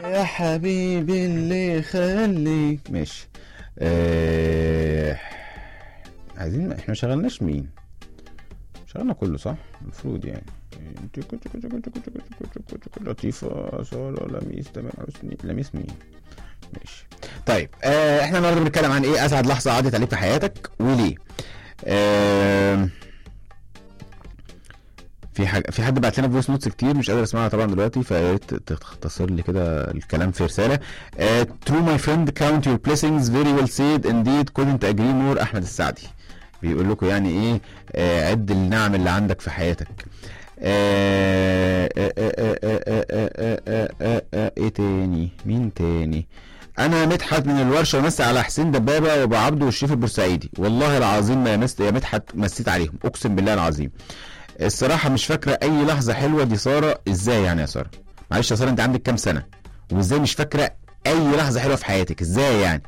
يا حبيبي اللي خليك ماشي آه... عايزين احنا ما شغلناش مين شغلنا كله صح المفروض يعني لطيفة صالة لميس تمام حسني لميس مين ماشي طيب آه احنا النهارده بنتكلم عن ايه اسعد لحظة عدت عليك في حياتك وليه آه في حاجه في حد بعت لنا فويس نوتس كتير مش قادر اسمعها طبعا دلوقتي فيا ريت تختصر لي كده الكلام في رساله uh, true my friend count your blessings very well said indeed couldn't agree more احمد السعدي بيقول لكم يعني ايه آه عد النعم اللي عندك في حياتك آه آه آه آه آه آه آه آه آه ايه تاني مين تاني انا مدحت من الورشه ومسي على حسين دبابه وابو عبده والشريف البورسعيدي والله العظيم ما مست يا مدحت مسيت عليهم اقسم بالله العظيم الصراحه مش فاكره اي لحظه حلوه دي ساره ازاي يعني يا ساره معلش يا ساره انت عندك كام سنه وازاي مش فاكره اي لحظه حلوه في حياتك ازاي يعني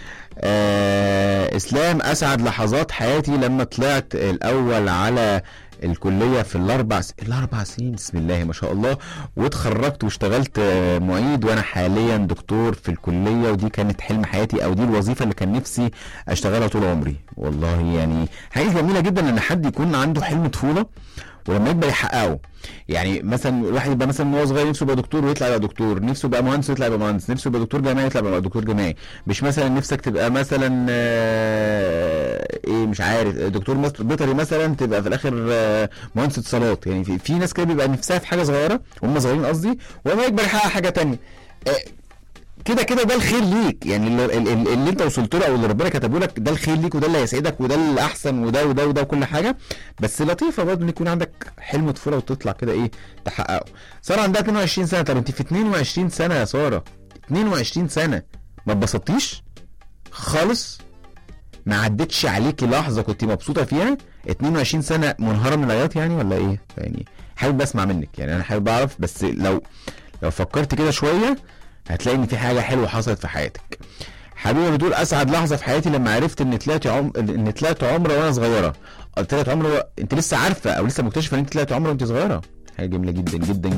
آه اسلام اسعد لحظات حياتي لما طلعت الاول على الكليه في الاربع س... الاربع سنين بسم الله ما شاء الله واتخرجت واشتغلت معيد وانا حاليا دكتور في الكليه ودي كانت حلم حياتي او دي الوظيفه اللي كان نفسي اشتغلها طول عمري والله يعني حاجه جميله جدا ان حد يكون عنده حلم طفوله ولما يكبر يحققه يعني مثلا الواحد يبقى مثلا وهو صغير نفسه يبقى دكتور ويطلع يبقى دكتور نفسه يبقى مهندس ويطلع يبقى مهندس نفسه يبقى دكتور جامعي يطلع يبقى دكتور جامعي مش مثلا نفسك تبقى مثلا ايه مش عارف دكتور بيطري مثلا تبقى في الاخر مهندس اتصالات يعني في, في ناس كده بيبقى نفسها في حاجه صغيره وهم صغيرين قصدي ولما يكبر يحقق حاجه تانية كده كده ده الخير ليك يعني اللي, اللي, اللي انت وصلت له او اللي ربنا كتبه لك ده الخير ليك وده اللي هيسعدك وده الاحسن وده وده وده وكل حاجه بس لطيفه برضه ان يكون عندك حلم طفوله وتطلع كده ايه تحققه ساره عندها 22 سنه طب انت في 22 سنه يا ساره 22 سنه ما اتبسطتيش خالص ما عدتش عليكي لحظه كنت مبسوطه فيها 22 سنه منهاره من العياط يعني ولا ايه يعني حابب اسمع منك يعني انا حابب اعرف بس لو لو فكرت كده شويه هتلاقي ان في حاجه حلوه حصلت في حياتك حبيبه بتقول اسعد لحظه في حياتي لما عرفت ان طلعت عم... ان طلعت عمره وانا صغيره طلعت عمره انت لسه عارفه او لسه مكتشفه ان انت طلعت عمره وانت صغيره حاجه جميله جدا جدا